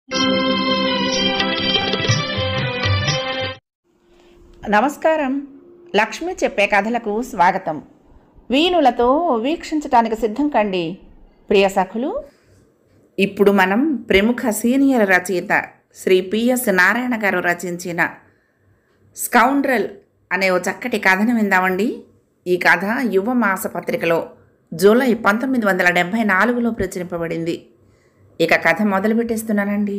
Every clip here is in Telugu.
నమస్కారం లక్ష్మి చెప్పే కథలకు స్వాగతం వీణులతో వీక్షించటానికి సిద్ధం కండి ప్రియ సఖులు ఇప్పుడు మనం ప్రముఖ సీనియర్ రచయిత శ్రీ పిఎస్ నారాయణ గారు రచించిన స్కౌండ్రల్ అనే ఓ చక్కటి కథను విందామండి ఈ కథ యువ మాసపత్రికలో జూలై పంతొమ్మిది వందల డెబ్భై నాలుగులో ప్రచురింపబడింది ఇక కథ మొదలు పెట్టేస్తున్నానండి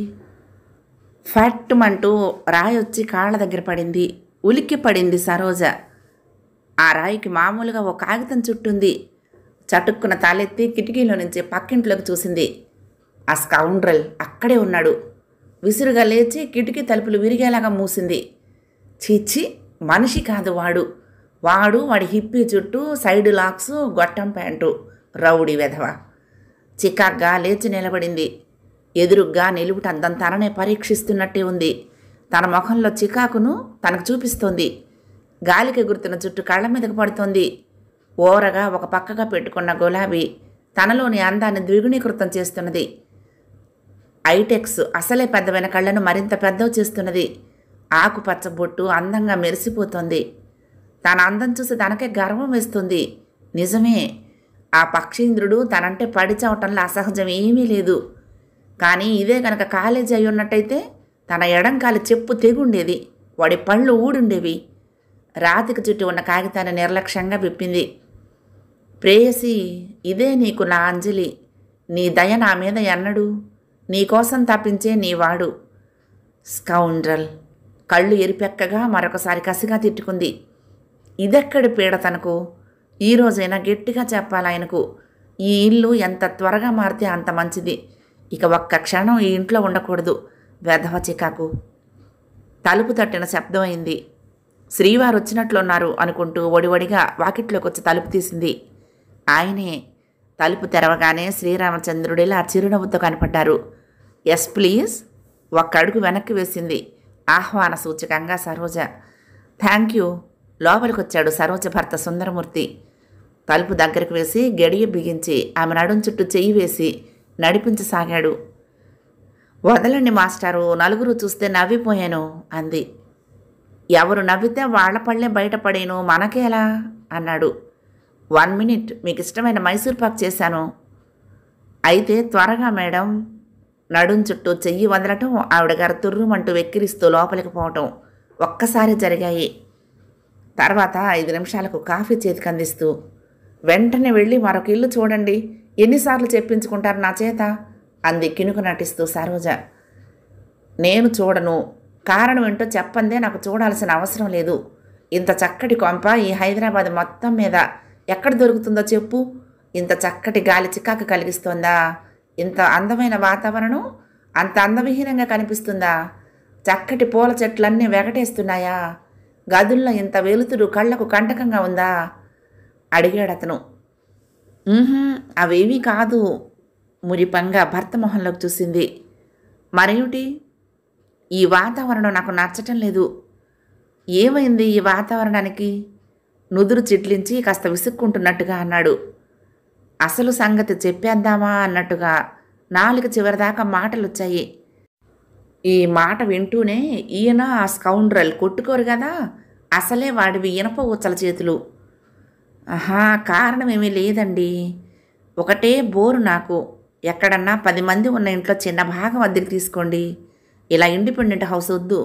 ఫట్టుమంటూ రాయి వచ్చి కాళ్ళ దగ్గర పడింది ఉలిక్కి పడింది సరోజ ఆ రాయికి మామూలుగా ఓ కాగితం చుట్టుంది చటుక్కున తాలెత్తి కిటికీలో నుంచి పక్కింట్లోకి చూసింది ఆ స్కౌండ్రల్ అక్కడే ఉన్నాడు విసురుగా లేచి కిటికీ తలుపులు విరిగేలాగా మూసింది చీచి మనిషి కాదు వాడు వాడు వాడి హిప్పీ చుట్టూ సైడ్ లాక్స్ గొట్టం ప్యాంటు రౌడీ వెధవ చికాగ్గా లేచి నిలబడింది ఎదురుగ్గా నిలువుటద్దం తననే పరీక్షిస్తున్నట్టే ఉంది తన ముఖంలో చికాకును తనకు చూపిస్తోంది గాలికి ఎగురుతున్న చుట్టూ కళ్ళ మీదకు పడుతోంది ఓరగా ఒక పక్కగా పెట్టుకున్న గులాబీ తనలోని అందాన్ని ద్విగుణీకృతం చేస్తున్నది ఐటెక్స్ అసలే పెద్దవైన కళ్ళను మరింత పెద్దవి చేస్తున్నది ఆకుపచ్చ బొట్టు అందంగా మెరిసిపోతోంది తన అందం చూసి తనకే గర్వం వేస్తుంది నిజమే ఆ పక్షీంద్రుడు తనంటే పడి చావటంలో అసహజం ఏమీ లేదు కానీ ఇదే కనుక కాలేజీ అయి ఉన్నట్టయితే తన ఎడం కాలి చెప్పు తెగుండేది వాడి పళ్ళు ఊడుండేవి రాతికి చుట్టూ ఉన్న కాగితాన్ని నిర్లక్ష్యంగా విప్పింది ప్రేయసి ఇదే నీకు నా అంజలి నీ దయ నా మీద ఎన్నడు నీకోసం తప్పించే నీవాడు స్కౌండ్రల్ కళ్ళు ఎరిపెక్కగా మరొకసారి కసిగా తిట్టుకుంది ఇదెక్కడి పీడ తనకు ఈ రోజైనా గట్టిగా చెప్పాలి ఆయనకు ఈ ఇల్లు ఎంత త్వరగా మారితే అంత మంచిది ఇక ఒక్క క్షణం ఈ ఇంట్లో ఉండకూడదు వెధవ చికాకు తలుపు తట్టిన శబ్దం అయింది శ్రీవారు వచ్చినట్లున్నారు అనుకుంటూ ఒడివడిగా వాకిట్లోకి వచ్చి తలుపు తీసింది ఆయనే తలుపు తెరవగానే శ్రీరామచంద్రుడిలా చిరునవ్వుతో కనపడ్డారు ఎస్ ప్లీజ్ ఒక్క అడుగు వెనక్కి వేసింది ఆహ్వాన సూచకంగా సరోజ థ్యాంక్ యూ లోపలికి వచ్చాడు సరోజ భర్త సుందరమూర్తి తలుపు దగ్గరికి వేసి గడియ బిగించి ఆమె నడుం చుట్టూ చెయ్యి వేసి నడిపించసాగాడు వదలండి మాస్టారు నలుగురు చూస్తే నవ్విపోయాను అంది ఎవరు నవ్వితే వాళ్ళ పళ్ళే బయటపడేను మనకేలా అన్నాడు వన్ మినిట్ మీకు ఇష్టమైన మైసూర్ పాక్ చేశాను అయితే త్వరగా మేడం నడుం చుట్టూ చెయ్యి వదలటం ఆవిడ గారు తుర్రుమంటూ వెక్కిరిస్తూ లోపలికి పోవటం ఒక్కసారి జరిగాయి తర్వాత ఐదు నిమిషాలకు కాఫీ చేతికి అందిస్తూ వెంటనే వెళ్ళి మరొక ఇల్లు చూడండి ఎన్నిసార్లు చెప్పించుకుంటారు నా చేత అంది కినుకు నటిస్తూ సరోజ నేను చూడను కారణం ఏంటో చెప్పందే నాకు చూడాల్సిన అవసరం లేదు ఇంత చక్కటి కొంప ఈ హైదరాబాద్ మొత్తం మీద ఎక్కడ దొరుకుతుందో చెప్పు ఇంత చక్కటి గాలి చికాకు కలిగిస్తోందా ఇంత అందమైన వాతావరణం అంత అందవిహీనంగా కనిపిస్తుందా చక్కటి పూల చెట్లన్నీ వెగటేస్తున్నాయా గదుల్లో ఇంత వెలుతురు కళ్ళకు కంటకంగా ఉందా అడిగాడు అతను "ఉహుం, అవేమీ కాదు మురిపంగా భర్త మొహంలోకి చూసింది మరేమిటి ఈ వాతావరణం నాకు నచ్చటం లేదు ఏమైంది ఈ వాతావరణానికి నుదురు చిట్లించి కాస్త విసుక్కుంటున్నట్టుగా అన్నాడు అసలు సంగతి చెప్పేద్దామా అన్నట్టుగా నాలుగు చివరిదాకా మాటలు వచ్చాయి ఈ మాట వింటూనే ఈయన ఆ స్కౌండ్రల్ కొట్టుకోరు కదా అసలే వాడివి ఇనప ఊచల చేతులు ఆహా కారణమేమీ లేదండి ఒకటే బోరు నాకు ఎక్కడన్నా పది మంది ఉన్న ఇంట్లో చిన్న భాగం అద్దెకి తీసుకోండి ఇలా ఇండిపెండెంట్ హౌస్ వద్దు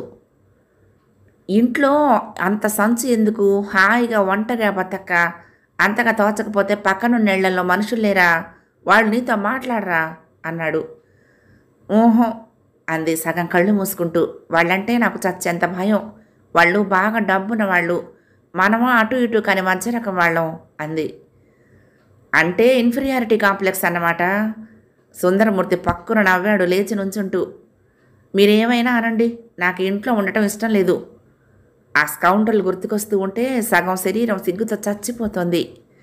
ఇంట్లో అంత సంచు ఎందుకు హాయిగా ఒంటరిగా బతక్క అంతగా తోచకపోతే పక్కనున్న ఇళ్లలో మనుషులు లేరా వాళ్ళు నీతో మాట్లాడరా అన్నాడు ఊహో అంది సగం కళ్ళు మూసుకుంటూ వాళ్ళంటే నాకు చచ్చేంత భయం వాళ్ళు బాగా డబ్బున్న వాళ్ళు మనమా అటు ఇటు కాని మధ్య రకం వాళ్ళం అంది అంటే ఇన్ఫీరియారిటీ కాంప్లెక్స్ అన్నమాట సుందరమూర్తి పక్కున నవ్వాడు లేచి నుంచుంటూ మీరేమైనా అనండి నాకు ఇంట్లో ఉండటం ఇష్టం లేదు ఆ స్కౌండర్లు గుర్తుకొస్తూ ఉంటే సగం శరీరం సిగ్గుతో చచ్చిపోతోంది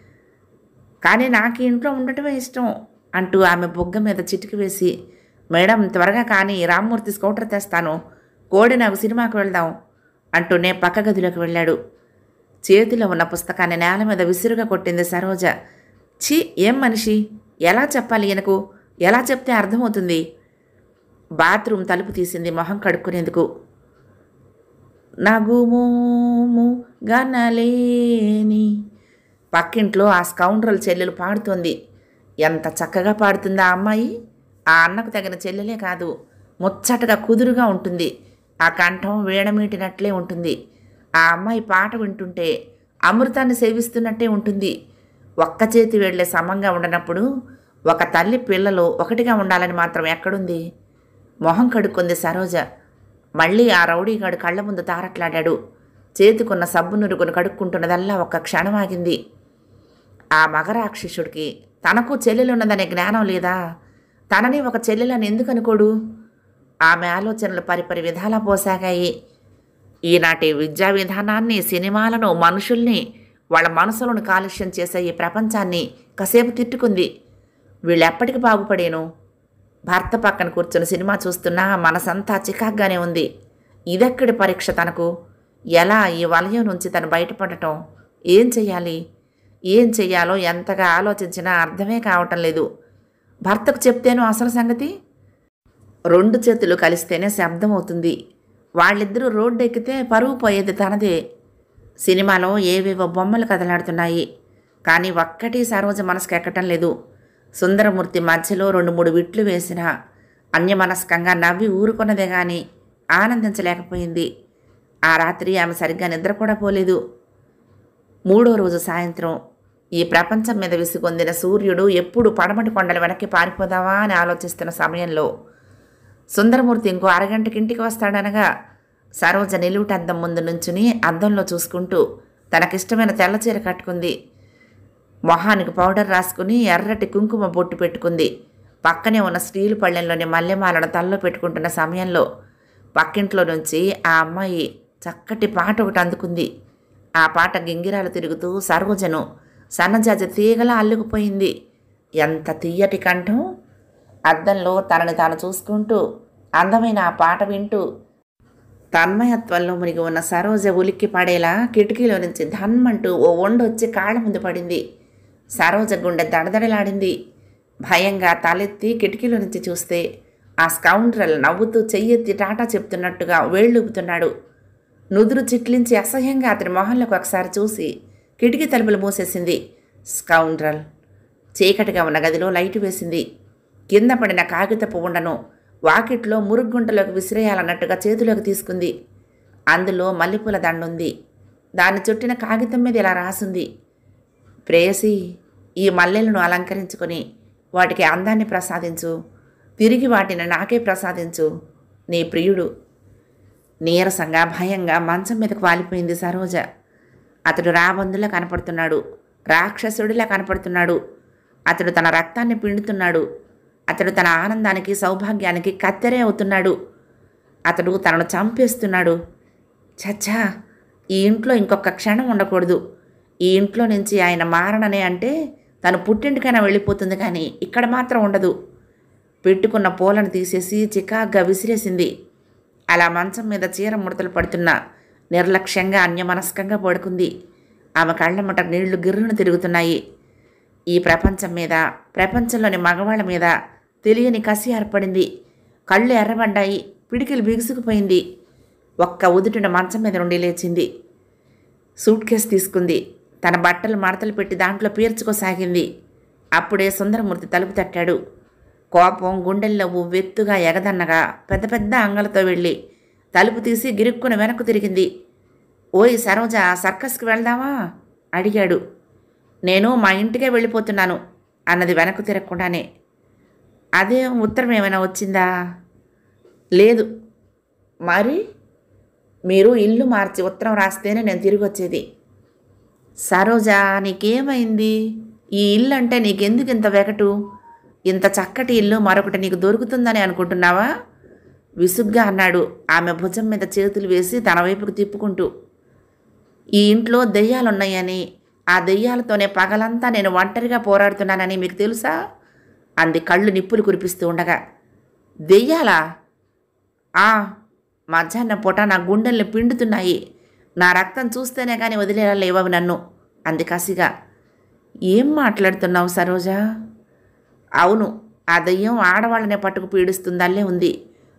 కానీ నాకు ఈ ఇంట్లో ఉండటమే ఇష్టం అంటూ ఆమె బొగ్గ మీద చిటికి వేసి మేడం త్వరగా కానీ రామ్మూర్తి స్కూటర్ తెస్తాను కోడి నాకు సినిమాకు వెళ్దాం అంటూనే పక్క గదిలోకి వెళ్ళాడు చేతిలో ఉన్న పుస్తకాన్ని నేల మీద విసురుగా కొట్టింది సరోజ ఛీ ఏం మనిషి ఎలా చెప్పాలి ఈయనకు ఎలా చెప్తే అర్థమవుతుంది బాత్రూమ్ తలుపు తీసింది మొహం కడుక్కునేందుకు నగుమోము గనలేని పక్కింట్లో ఆ స్కౌండ్రల్ చెల్లెలు పాడుతోంది ఎంత చక్కగా పాడుతుందా ఆ అమ్మాయి ఆ అన్నకు తగిన చెల్లెలే కాదు ముచ్చటగా కుదురుగా ఉంటుంది ఆ కంఠం వీణమీటినట్లే ఉంటుంది ఆ అమ్మాయి పాట వింటుంటే అమృతాన్ని సేవిస్తున్నట్టే ఉంటుంది ఒక్క చేతి వేళ్లే సమంగా ఉండనప్పుడు ఒక తల్లి పిల్లలు ఒకటిగా ఉండాలని మాత్రం ఎక్కడుంది మొహం కడుక్కుంది సరోజ మళ్ళీ ఆ రౌడీగాడు కళ్ళ ముందు తారట్లాడాడు చేతికున్న సబ్బు నురుగును కడుక్కుంటున్నదల్లా ఒక్క క్షణం ఆగింది ఆ మగరాక్షసుడికి తనకు చెల్లెలున్నదనే జ్ఞానం లేదా తనని ఒక చెల్లెలని ఎందుకు అనుకోడు ఆమె ఆలోచనలు పరిపరి విధాలా పోసాగాయి ఈనాటి విద్యా విధానాన్ని సినిమాలను మనుషుల్ని వాళ్ళ మనసులను కాలుష్యం చేసే ఈ ప్రపంచాన్ని కాసేపు తిట్టుకుంది వీళ్ళెప్పటికి బాగుపడేను భర్త పక్కన కూర్చొని సినిమా చూస్తున్నా మనసంతా చికాగ్గానే ఉంది ఇదెక్కడి పరీక్ష తనకు ఎలా ఈ వలయం నుంచి తను బయటపడటం ఏం చెయ్యాలి ఏం చెయ్యాలో ఎంతగా ఆలోచించినా అర్థమే కావటం లేదు భర్తకు చెప్తేనో అసలు సంగతి రెండు చేతులు కలిస్తేనే శబ్దం అవుతుంది వాళ్ళిద్దరూ రోడ్డు ఎక్కితే పరువు పోయేది తనదే సినిమాలో ఏవేవో బొమ్మలు కదలాడుతున్నాయి కానీ ఒక్కటి సరోజ మనసుకు ఎక్కటం లేదు సుందరమూర్తి మధ్యలో రెండు మూడు విట్లు వేసిన అన్యమనస్కంగా నవ్వి ఊరుకున్నదే గాని ఆనందించలేకపోయింది ఆ రాత్రి ఆమె సరిగ్గా నిద్ర కూడా పోలేదు మూడో రోజు సాయంత్రం ఈ ప్రపంచం మీద విసుగొందిన సూర్యుడు ఎప్పుడు పడమటి కొండల వెనక్కి పారిపోదావా అని ఆలోచిస్తున్న సమయంలో సుందరమూర్తి ఇంకో అరగంటకి ఇంటికి వస్తాడనగా సరోజ నిలువుటద్దం ముందు నుంచుని అద్దంలో చూసుకుంటూ తనకిష్టమైన తెల్ల చీర కట్టుకుంది మొహానికి పౌడర్ రాసుకుని ఎర్రటి కుంకుమ బొట్టు పెట్టుకుంది పక్కనే ఉన్న స్టీలు పళ్ళెంలోని మల్లెమాలను తలలో పెట్టుకుంటున్న సమయంలో పక్కింట్లో నుంచి ఆ అమ్మాయి చక్కటి పాట ఒకటి అందుకుంది ఆ పాట గింగిరాలు తిరుగుతూ సరోజను సన్నజాజి తీగలా అల్లుకుపోయింది ఎంత తీయటి కంఠం అద్దంలో తనని తాను చూసుకుంటూ అందమైన ఆ పాట వింటూ తన్మయత్వంలో మునిగి ఉన్న సరోజ ఉలిక్కి పడేలా కిటికీలో నుంచి ధన్మంటూ ఓ వండొచ్చి కాళ్ళ ముందు పడింది సరోజ గుండె దడదడలాడింది భయంగా తలెత్తి కిటికీలో నుంచి చూస్తే ఆ స్కౌండ్రల్ నవ్వుతూ చెయ్యెత్తి టాటా చెప్తున్నట్టుగా వేళ్ళూపుతున్నాడు నుదురు చిట్లించి అసహ్యంగా అతని మొహంలోకి ఒకసారి చూసి కిటికీ తలుపులు మూసేసింది స్కౌండ్రల్ చీకటిగా ఉన్న గదిలో లైటు వేసింది కింద పడిన కాగితపు ఉండను వాకిట్లో మురుగుంటలోకి విసిరేయాలన్నట్టుగా చేతిలోకి తీసుకుంది అందులో మల్లెపూల దండుంది దాన్ని చుట్టిన కాగితం మీద ఇలా రాసింది ప్రేయసి ఈ మల్లెలను అలంకరించుకొని వాటికి అందాన్ని ప్రసాదించు తిరిగి వాటిని నాకే ప్రసాదించు నీ ప్రియుడు నీరసంగా భయంగా మంచం మీదకు వాలిపోయింది సరోజ అతడు రాబందులా కనపడుతున్నాడు రాక్షసుడిలా కనపడుతున్నాడు అతడు తన రక్తాన్ని పిండుతున్నాడు అతడు తన ఆనందానికి సౌభాగ్యానికి కత్తెరే అవుతున్నాడు అతడు తనను చంపేస్తున్నాడు చచ్చా ఈ ఇంట్లో ఇంకొక క్షణం ఉండకూడదు ఈ ఇంట్లో నుంచి ఆయన మారననే అంటే తను పుట్టింటికైనా వెళ్ళిపోతుంది కానీ ఇక్కడ మాత్రం ఉండదు పెట్టుకున్న పూలను తీసేసి చికాగ్గా విసిరేసింది అలా మంచం మీద చీర ముడతలు పడుతున్న నిర్లక్ష్యంగా అన్యమనస్కంగా పడుకుంది ఆమె కళ్ళమ్మట నీళ్లు గిర్రును తిరుగుతున్నాయి ఈ ప్రపంచం మీద ప్రపంచంలోని మగవాళ్ళ మీద తెలియని కసి ఏర్పడింది కళ్ళు ఎర్రబడ్డాయి పిడికిలు బిగుసుకుపోయింది ఒక్క ఉదుటిన మంచం మీద నుండి లేచింది సూట్ కేసు తీసుకుంది తన బట్టలు మడతలు పెట్టి దాంట్లో పేర్చుకోసాగింది అప్పుడే సుందరమూర్తి తలుపు తట్టాడు కోపం గుండెల్లో ఉవ్వెత్తుగా ఎగదన్నగా పెద్ద పెద్ద అంగలతో వెళ్ళి తలుపు తీసి గిరుక్కున వెనక్కు తిరిగింది ఓయ్ సరోజ సర్కస్కి వెళ్దామా అడిగాడు నేను మా ఇంటికే వెళ్ళిపోతున్నాను అన్నది వెనక్కు తిరగకుండానే అదే ఉత్తరం ఏమైనా వచ్చిందా లేదు మరి మీరు ఇల్లు మార్చి ఉత్తరం రాస్తేనే నేను తిరిగి వచ్చేది సరోజా నీకేమైంది ఈ ఇల్లు అంటే నీకెందుకు ఇంత వెగటు ఇంత చక్కటి ఇల్లు మరొకటి నీకు దొరుకుతుందని అనుకుంటున్నావా విసుగ్గా అన్నాడు ఆమె భుజం మీద చేతులు వేసి తన వైపుకు తిప్పుకుంటూ ఈ ఇంట్లో దెయ్యాలున్నాయని ఆ దెయ్యాలతోనే పగలంతా నేను ఒంటరిగా పోరాడుతున్నానని మీకు తెలుసా అంది కళ్ళు నిప్పులు కురిపిస్తూ ఉండగా దెయ్యాలా ఆ మధ్యాహ్నం పూట నా గుండెల్ని పిండుతున్నాయి నా రక్తం చూస్తేనే కానీ వదిలేలా లేవవి నన్ను అంది కసిగా ఏం మాట్లాడుతున్నావు సరోజా అవును ఆ దయ్యం ఆడవాళ్ళనే పట్టుకు పీడిస్తుందల్లే ఉంది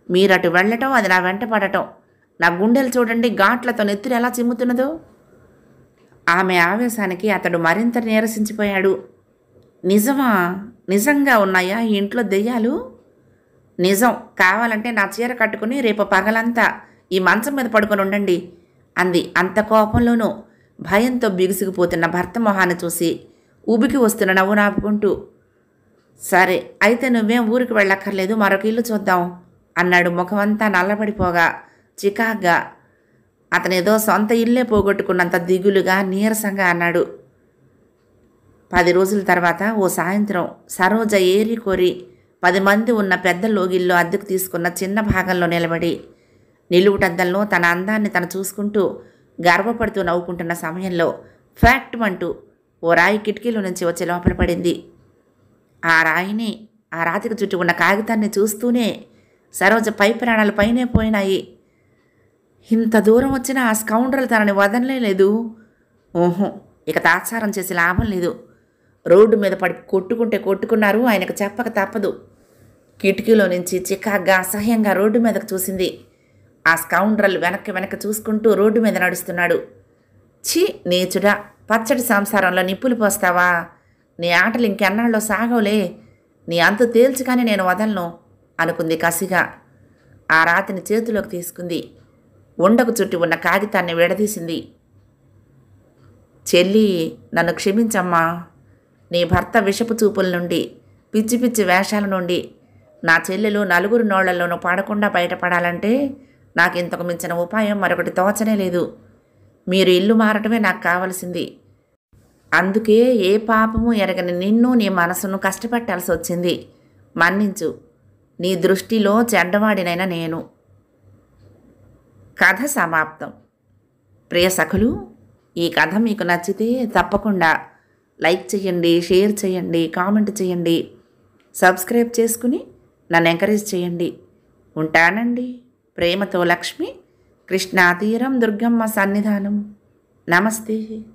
మీరటు వెళ్ళటం అది నా వెంట పడటం నా గుండెలు చూడండి ఘాట్లతో నెత్తురు ఎలా చిమ్ముతున్నదో ఆమె ఆవేశానికి అతడు మరింత నీరసించిపోయాడు నిజమా నిజంగా ఉన్నాయా ఈ ఇంట్లో దెయ్యాలు నిజం కావాలంటే నా చీర కట్టుకుని రేపు పగలంతా ఈ మంచం మీద పడుకొని ఉండండి అంది అంత కోపంలోనూ భయంతో బిగుసుకుపోతున్న భర్త మొహాన్ని చూసి ఉబికి వస్తున్న నవ్వు నాపుకుంటూ సరే అయితే నువ్వేం ఊరికి వెళ్ళక్కర్లేదు మరొక ఇల్లు చూద్దాం అన్నాడు ముఖమంతా నల్లబడిపోగా చికాగ్గా అతనేదో సొంత ఇల్లే పోగొట్టుకున్నంత దిగులుగా నీరసంగా అన్నాడు పది రోజుల తర్వాత ఓ సాయంత్రం సరోజ ఏరి కోరి పది మంది ఉన్న పెద్ద లోగిల్లో అద్దెకు తీసుకున్న చిన్న భాగంలో నిలబడి నిలువుటద్దంలో తన అందాన్ని తను చూసుకుంటూ గర్వపడుతూ నవ్వుకుంటున్న సమయంలో ఫ్యాక్ట్ అంటూ ఓ రాయి కిటికీలో నుంచి వచ్చి లోపల పడింది ఆ రాయిని ఆ రాతికి చుట్టూ ఉన్న కాగితాన్ని చూస్తూనే సరోజ పై ప్రాణాలు పైనే పోయినాయి ఇంత దూరం వచ్చిన ఆ స్కౌండ్రలు తనని వదలలే లేదు ఓహో ఇక తాత్సారం చేసి లాభం లేదు రోడ్డు మీద పడి కొట్టుకుంటే కొట్టుకున్నారు ఆయనకు చెప్పక తప్పదు కిటికీలో నుంచి చికాగ్గా అసహ్యంగా రోడ్డు మీదకు చూసింది ఆ స్కౌండ్రల్ వెనక్కి వెనక్కి చూసుకుంటూ రోడ్డు మీద నడుస్తున్నాడు ఛీ నీచుడా పచ్చడి సంసారంలో నిప్పులు పోస్తావా నీ ఆటలు ఇంకెన్నాళ్ళలో సాగవులే నీ అంతు తేల్చుగానే నేను వదలను అనుకుంది కసిగా ఆ రాతిని చేతిలోకి తీసుకుంది ఉండకు చుట్టి ఉన్న కాగితాన్ని విడదీసింది చెల్లి నన్ను క్షమించమ్మా నీ భర్త విషపు చూపుల నుండి పిచ్చి పిచ్చి వేషాల నుండి నా చెల్లెలు నలుగురు నోళ్లలోనూ పడకుండా బయటపడాలంటే నాకు ఇంతకు మించిన ఉపాయం మరొకటి తోచనే లేదు మీరు ఇల్లు మారటమే నాకు కావలసింది అందుకే ఏ పాపము ఎరగని నిన్ను నీ మనసును కష్టపెట్టాల్సి వచ్చింది మన్నించు నీ దృష్టిలో చెడ్డవాడినైన నేను కథ సమాప్తం ప్రియ సఖులు ఈ కథ మీకు నచ్చితే తప్పకుండా లైక్ చేయండి షేర్ చేయండి కామెంట్ చేయండి సబ్స్క్రైబ్ చేసుకుని నన్ను ఎంకరేజ్ చేయండి ఉంటానండి ప్రేమతో లక్ష్మి కృష్ణా తీరం దుర్గమ్మ సన్నిధానం నమస్తే